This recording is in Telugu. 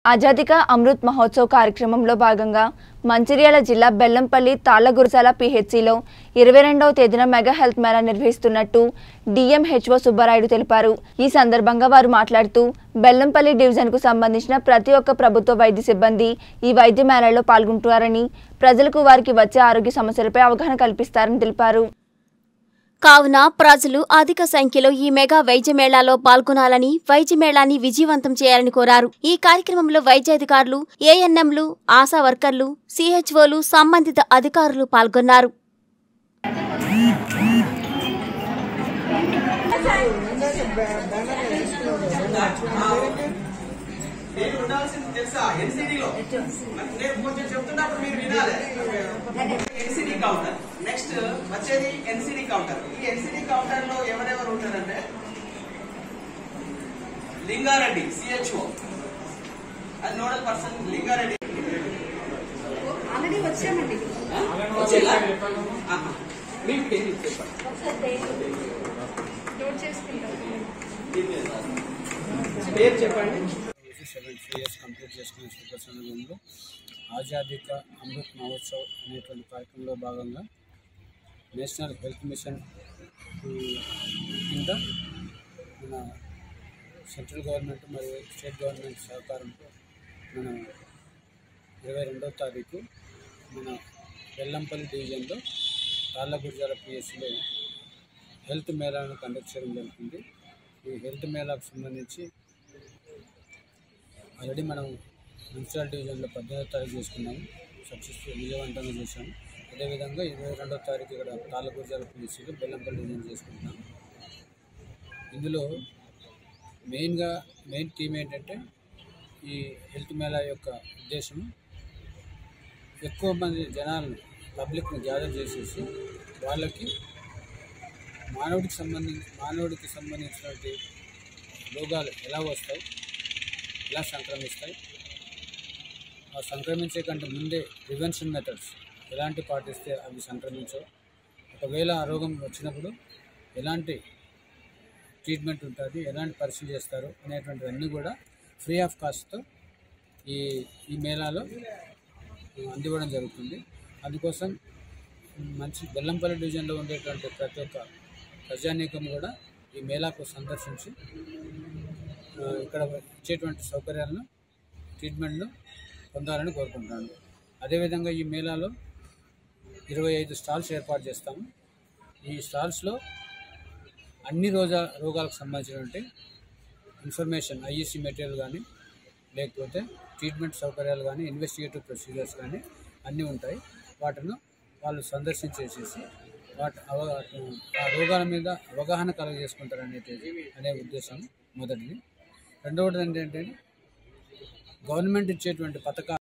ఆజాదిక అమృత్ మహోత్సవ్ కార్యక్రమంలో భాగంగా మంచిర్యాల జిల్లా బెల్లంపల్లి తాళ్లగురుసాల పిహెచ్సిలో ఇరవై రెండవ తేదీన మెగా హెల్త్ మేళా నిర్వహిస్తున్నట్టు డిఎంహెచ్ఓ సుబ్బారాయుడు తెలిపారు ఈ సందర్భంగా వారు మాట్లాడుతూ బెల్లంపల్లి డివిజన్కు సంబంధించిన ప్రతి ఒక్క ప్రభుత్వ వైద్య సిబ్బంది ఈ వైద్య మేళాలో పాల్గొంటున్నారని ప్రజలకు వారికి వచ్చే ఆరోగ్య సమస్యలపై అవగాహన కల్పిస్తారని తెలిపారు కావున ప్రజలు అధిక సంఖ్యలో ఈ మెగా వైద్య మేళాలో పాల్గొనాలని వైద్య మేళాన్ని విజయవంతం చేయాలని కోరారు ఈ కార్యక్రమంలో వైద్యాధికారులు ఏఎన్ఎంలు ఆశా వర్కర్లు సిహెచ్ఓలు సంబంధిత అధికారులు పాల్గొన్నారు నేను ఉండాల్సింది తెలుసా ఎన్సిడిలో నేను కొంచెం చెప్తున్నప్పుడు మీరు వినాలి ఎన్సిడి కౌంటర్ నెక్స్ట్ వచ్చేది ఎన్సిడి కౌంటర్ ఈ ఎన్సిడి కౌంటర్ లో ఎవరెవరు ఉంటారంటే లింగారెడ్డి సిహెచ్ఓ అది నోడల్ పర్సన్ లింగారెడ్డి ఆల్రెడీ వచ్చామండి వచ్చేలా ఆహా. మీకు పేరు చెప్పండి నోట్ చేసుకుంటాం పేరు చెప్పండి సెవెంటీ ఇయర్స్ కంప్లీట్ చేసుకున్న సూపర్ సందర్భంలో ఆజాదీ కా అమృత్ మహోత్సవ్ అనేటువంటి కార్యక్రమంలో భాగంగా నేషనల్ హెల్త్ మిషన్ ఉమ్, కింద మన సెంట్రల్ గవర్నమెంట్ మరియు స్టేట్ గవర్నమెంట్ సహకారంతో మన ఇరవై రెండవ తారీఖు మన వెల్లంపల్లి డివిజన్లో తాళ్ళగుర్జాల పిఎస్సిలో హెల్త్ మేళాను కండక్ట్ చేయడం జరుగుతుంది ఈ హెల్త్ మేళాకు సంబంధించి ఆల్రెడీ మనం మున్సిపల్ డివిజన్లో పద్దెనిమిదో తారీఖు చేసుకున్నాము సక్సెస్ఫుల్ విజయవంతంగా చేశాము అదేవిధంగా ఇరవై రెండో తారీఖు ఇక్కడ తాళ్ళగుర్జాల పిలిచిలో బెల్లంపల్లి డివిజన్ చేసుకుంటున్నాము ఇందులో మెయిన్గా మెయిన్ థీమ్ ఏంటంటే ఈ హెల్త్ మేళా యొక్క ఉద్దేశం ఎక్కువ మంది జనాలను పబ్లిక్ని గ్యాదర్ చేసేసి వాళ్ళకి మానవుడికి సంబంధించి మానవుడికి సంబంధించినటువంటి రోగాలు ఎలా వస్తాయి ఎలా సంక్రమిస్తాయి ఆ సంక్రమించే కంటే ముందే ప్రివెన్షన్ మెథడ్స్ ఎలాంటి పాటిస్తే అవి సంక్రమించవు ఒకవేళ ఆ రోగం వచ్చినప్పుడు ఎలాంటి ట్రీట్మెంట్ ఉంటుంది ఎలాంటి పరీక్షలు చేస్తారు అనేటువంటివన్నీ కూడా ఫ్రీ ఆఫ్ కాస్ట్తో ఈ ఈ మేళాలో అందివ్వడం జరుగుతుంది అందుకోసం మంచి బెల్లంపల్లి డివిజన్లో ఉండేటువంటి ప్రతి ఒక్క ప్రజానీకం కూడా ఈ మేళాకు సందర్శించి ఆ, ఇక్కడ ఇచ్చేటువంటి సౌకర్యాలను ట్రీట్మెంట్ను పొందాలని కోరుకుంటున్నాను అదేవిధంగా ఈ మేళాలో ఇరవై ఐదు స్టాల్స్ ఏర్పాటు చేస్తాము ఈ స్టాల్స్లో అన్ని రోజా రోగాలకు సంబంధించినటువంటి ఇన్ఫర్మేషన్ ఐఈసీ మెటీరియల్ కానీ లేకపోతే ట్రీట్మెంట్ సౌకర్యాలు కానీ ఇన్వెస్టిగేటివ్ ప్రొసీజర్స్ కానీ అన్నీ ఉంటాయి వాటిని వాళ్ళు సందర్శించేసేసి వాటి అవ ఆ రోగాల మీద అవగాహన కలగజేసుకుంటారు అనేది అనే ఉద్దేశం మొదటిది రెండవది ఏంటంటే గవర్నమెంట్ ఇచ్చేటువంటి పథకాలు